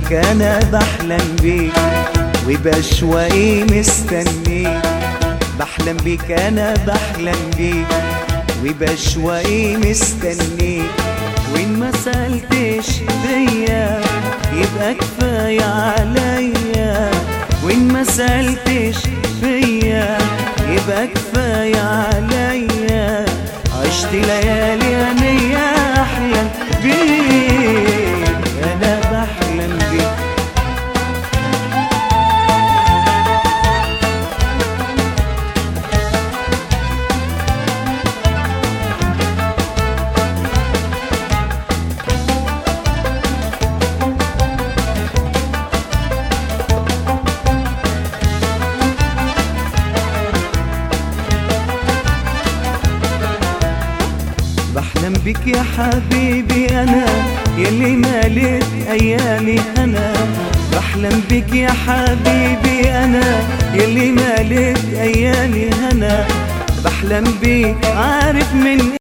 بيك انا بحلم بيك وبشوقي مستنيك بحلم بيك انا بحلم بيك وبشوقي مستنيك وان ما سألتش بيا يبقى كفاية عليا وان ما سألتش فيا يبقى كفاية عليا عشت ليالي هنية أحلم بيك أنا بحلم بيك بحلم بك يا حبيبي انا يلي مالت ايامي انا بحلم بك يا حبيبي انا يلي مالت ايامي انا بحلم بيك عارف من